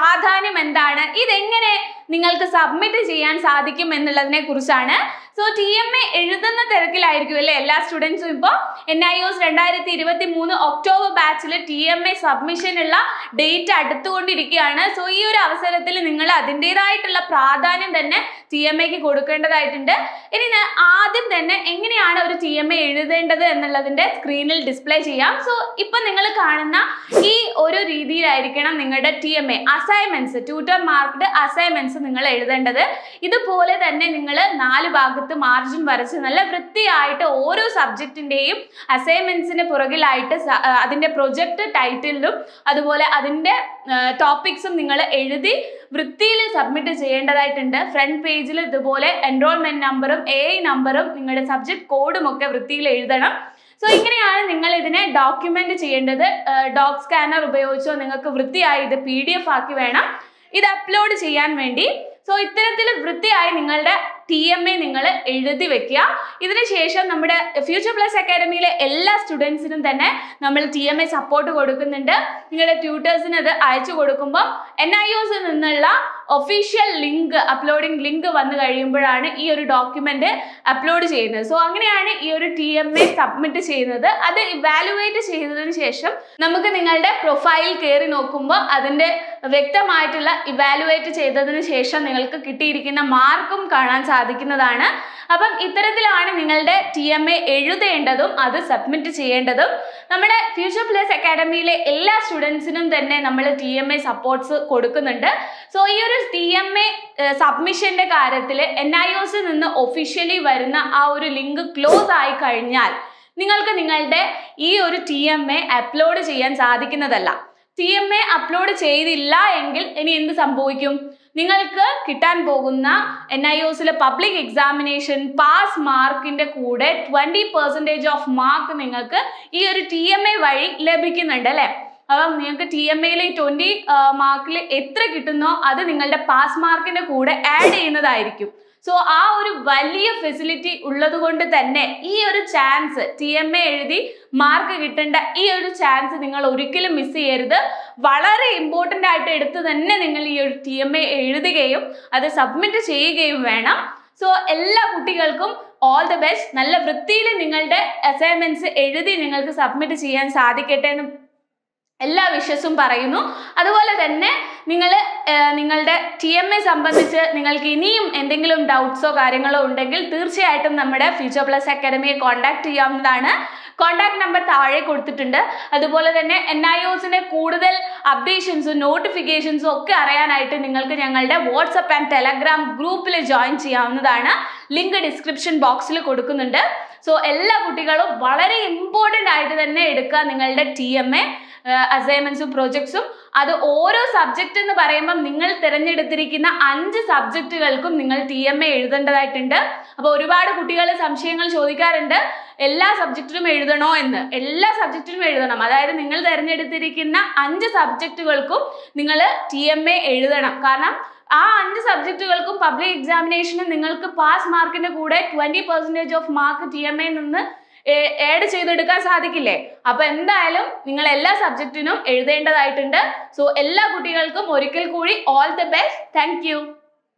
പ്രാധാന്യം എന്താണ് ഇതെങ്ങനെ നിങ്ങൾക്ക് സബ്മിറ്റ് ചെയ്യാൻ സാധിക്കും എന്നുള്ളതിനെ കുറിച്ചാണ് സോ ടി എം എ എഴുതുന്ന തിരക്കിലായിരിക്കും അല്ലേ എല്ലാ സ്റ്റുഡൻസും ഇപ്പോൾ എൻ ഐ ഒസ് രണ്ടായിരത്തി ഇരുപത്തി മൂന്ന് ഒക്ടോബർ ബാച്ചിൽ ടി എം എ സബ്മിഷനുള്ള ഡേറ്റ് അടുത്തുകൊണ്ടിരിക്കുകയാണ് സോ ഈ ഒരു അവസരത്തിൽ നിങ്ങൾ അതിൻ്റെതായിട്ടുള്ള പ്രാധാന്യം തന്നെ ടി എം എക്ക് കൊടുക്കേണ്ടതായിട്ടുണ്ട് ഇനി ഞാൻ ആദ്യം തന്നെ എങ്ങനെയാണ് ഒരു ടി എം എ എഴുതേണ്ടത് എന്നുള്ളതിൻ്റെ സ്ക്രീനിൽ ഡിസ്പ്ലേ ചെയ്യാം സോ ഇപ്പം നിങ്ങൾ കാണുന്ന ഈ ഒരു രീതിയിലായിരിക്കണം നിങ്ങളുടെ T M A assignments tutor marked assignments നിങ്ങൾ എഴുതേണ്ടത് ഇതുപോലെ തന്നെ നിങ്ങൾ നാല് ഭാഗത്ത് മാർജിൻ വരച്ച് നല്ല വൃത്തിയായിട്ട് ഓരോ സബ്ജക്റ്റിൻ്റെയും അസൈൻമെന്റ്സിന് പുറകിലായിട്ട് സ- ആ, അതിൻ്റെ പ്രൊജക്റ്റ് ടൈറ്റിലും അതുപോലെ അതിൻ്റെ ടോപ്പിക്സും നിങ്ങൾ എഴുതി വൃത്തിയിൽ സബ്മിറ്റ് ചെയ്യേണ്ടതായിട്ടുണ്ട് ഫ്രണ്ട് പേജിൽ ഇതുപോലെ എൻറോൾമെന്റ് നമ്പറും എ ഐ നമ്പറും നിങ്ങളുടെ സബ്ജക്ട് കോഡും ഒക്കെ വൃത്തിയിൽ എഴുതണം സോ ഇങ്ങനെയാണ് നിങ്ങൾ ഇതിനെ ഡോക്യുമെന്റ് ചെയ്യേണ്ടത് ഡോക് സ്കാനർ ഉപയോഗിച്ചോ നിങ്ങൾക്ക് വൃത്തിയായി ഇത് പി ഡി എഫ് ആക്കി വേണം ഇത് അപ്ലോഡ് ചെയ്യാൻ വേണ്ടി സോ ഇത്തരത്തിൽ വൃത്തിയായി നിങ്ങളുടെ ടി എം എ നിങ്ങൾ എഴുതി വെക്കുക ഇതിനുശേഷം നമ്മുടെ ഫ്യൂച്ചർ പ്ലസ് അക്കാഡമിയിലെ എല്ലാ സ്റ്റുഡൻസിനും തന്നെ നമ്മൾ ടി എം എ സപ്പോർട്ട് കൊടുക്കുന്നുണ്ട് നിങ്ങളുടെ ട്യൂട്ടേഴ്സിന് അത് അയച്ചു കൊടുക്കുമ്പോൾ എൻ ഐ ഒസിൽ നിന്നുള്ള ഒഫീഷ്യൽ ലിങ്ക് അപ്ലോഡിംഗ് ലിങ്ക് വന്നു കഴിയുമ്പോഴാണ് ഈ ഒരു ഡോക്യുമെന്റ് അപ്ലോഡ് ചെയ്യുന്നത് സോ അങ്ങനെയാണ് ഈ ഒരു ടി എം എ സബ്മിറ്റ് ചെയ്യുന്നത് അത് ഇവാലുവേറ്റ് ചെയ്തതിന് ശേഷം നമുക്ക് നിങ്ങളുടെ പ്രൊഫൈൽ കയറി നോക്കുമ്പോൾ അതിൻ്റെ വ്യക്തമായിട്ടുള്ള ഇവാലുവേറ്റ് ചെയ്തതിന് ശേഷം നിങ്ങൾക്ക് കിട്ടിയിരിക്കുന്ന മാർക്കും കാണാൻ സാധിക്കുന്നതാണ് അപ്പം ഇത്തരത്തിലാണ് നിങ്ങളുടെ ടി എം എ എഴുതേണ്ടതും അത് സബ്മിറ്റ് ചെയ്യേണ്ടതും നമ്മുടെ ഫ്യൂച്ചർ പ്ലസ് അക്കാഡമിയിലെ എല്ലാ സ്റ്റുഡൻസിനും തന്നെ നമ്മൾ ടി എം എ സപ്പോർട്ട്സ് കൊടുക്കുന്നുണ്ട് സോ ഈ ഒരു ടി എം എ സബ്മിഷന്റെ കാര്യത്തിൽ എൻ ഐ ഒസിൽ നിന്ന് ഒഫീഷ്യലി വരുന്ന ആ ഒരു ലിങ്ക് ക്ലോസ് ആയി കഴിഞ്ഞാൽ നിങ്ങൾക്ക് നിങ്ങളുടെ ഈ ഒരു ടി എം എ അപ്ലോഡ് ചെയ്യാൻ സാധിക്കുന്നതല്ല ടി എം എ അപ്ലോഡ് ചെയ്തില്ല എങ്കിൽ ഇനി എന്ത് സംഭവിക്കും നിങ്ങൾക്ക് കിട്ടാൻ പോകുന്ന എൻ ഐ ഒസിലെ പബ്ലിക് എക്സാമിനേഷൻ പാസ് മാർക്കിന്റെ കൂടെ ട്വന്റി പെർസെൻറ്റേജ് ഓഫ് മാർക്ക് നിങ്ങൾക്ക് ഈ ഒരു ടി എം എ വഴി ലഭിക്കുന്നുണ്ട് അല്ലേ അപ്പം നിങ്ങൾക്ക് ടി എം എയിൽ ട്വന്റി മാർക്കിൽ എത്ര കിട്ടുന്നോ അത് നിങ്ങളുടെ പാസ് മാർക്കിന്റെ കൂടെ ആഡ് ചെയ്യുന്നതായിരിക്കും സോ ആ ഒരു വലിയ ഫെസിലിറ്റി ഉള്ളത് കൊണ്ട് തന്നെ ഈ ഒരു ചാൻസ് ടി എം എ എഴുതി മാർക്ക് കിട്ടേണ്ട ഈ ഒരു ചാൻസ് നിങ്ങൾ ഒരിക്കലും മിസ് ചെയ്യരുത് വളരെ ഇമ്പോർട്ടൻ്റ് ആയിട്ട് എടുത്ത് തന്നെ നിങ്ങൾ ഈ ഒരു ടി എം എ എഴുതുകയും അത് സബ്മിറ്റ് ചെയ്യുകയും വേണം സോ എല്ലാ കുട്ടികൾക്കും ഓൾ ദ ബെസ്റ്റ് നല്ല വൃത്തിയിൽ നിങ്ങളുടെ അസൈൻമെന്റ്സ് എഴുതി നിങ്ങൾക്ക് സബ്മിറ്റ് ചെയ്യാൻ സാധിക്കട്ടെ എന്ന് എല്ലാ വിഷസും പറയുന്നു അതുപോലെ തന്നെ നിങ്ങൾ നിങ്ങളുടെ ടി എം എ സംബന്ധിച്ച് നിങ്ങൾക്ക് ഇനിയും എന്തെങ്കിലും ഡൗട്ട്സോ കാര്യങ്ങളോ ഉണ്ടെങ്കിൽ തീർച്ചയായിട്ടും നമ്മുടെ ഫ്യൂച്ചർ പ്ലസ് അക്കാഡമിയെ കോൺടാക്ട് ചെയ്യാവുന്നതാണ് കോൺടാക്ട് നമ്പർ താഴെ കൊടുത്തിട്ടുണ്ട് അതുപോലെ തന്നെ എൻ ഐ ഒസിന്റെ കൂടുതൽ അപ്ഡേഷൻസും നോട്ടിഫിക്കേഷൻസും ഒക്കെ അറിയാനായിട്ട് നിങ്ങൾക്ക് ഞങ്ങളുടെ വാട്സപ്പ് ആൻഡ് ടെലഗ്രാം ഗ്രൂപ്പിൽ ജോയിൻ ചെയ്യാവുന്നതാണ് ലിങ്ക് ഡിസ്ക്രിപ്ഷൻ ബോക്സിൽ കൊടുക്കുന്നുണ്ട് സോ എല്ലാ കുട്ടികളും വളരെ ഇമ്പോർട്ടൻ്റ് ആയിട്ട് തന്നെ എടുക്കുക നിങ്ങളുടെ ടി എം എ അസൈൻമെന്റ്സും പ്രോജക്ട്സും അത് ഓരോ സബ്ജക്റ്റ് എന്ന് പറയുമ്പം നിങ്ങൾ തിരഞ്ഞെടുത്തിരിക്കുന്ന അഞ്ച് സബ്ജക്റ്റുകൾക്കും നിങ്ങൾ ടി എം എ എഴുതേണ്ടതായിട്ടുണ്ട് അപ്പോൾ ഒരുപാട് കുട്ടികൾ സംശയങ്ങൾ ചോദിക്കാറുണ്ട് എല്ലാ സബ്ജക്റ്റിലും എഴുതണോ എന്ന് എല്ലാ സബ്ജക്റ്റിലും എഴുതണം അതായത് നിങ്ങൾ തിരഞ്ഞെടുത്തിരിക്കുന്ന അഞ്ച് സബ്ജക്റ്റുകൾക്കും നിങ്ങൾ ടി എം എ എഴുതണം കാരണം ആ അഞ്ച് സബ്ജക്റ്റുകൾക്കും പബ്ലിക് എക്സാമിനേഷന് നിങ്ങൾക്ക് പാസ് മാർക്കിന്റെ കൂടെ twenty percentage of mark T M A നിന്ന് ഏഡ് ചെയ്തെടുക്കാൻ സാധിക്കില്ലേ അപ്പൊ എന്തായാലും നിങ്ങൾ എല്ലാ സബ്ജക്റ്റിനും എഴുതേണ്ടതായിട്ടുണ്ട് സോ എല്ലാ കുട്ടികൾക്കും ഒരിക്കൽ കൂടി ഓൾ ദി ബെസ്റ്റ് താങ്ക്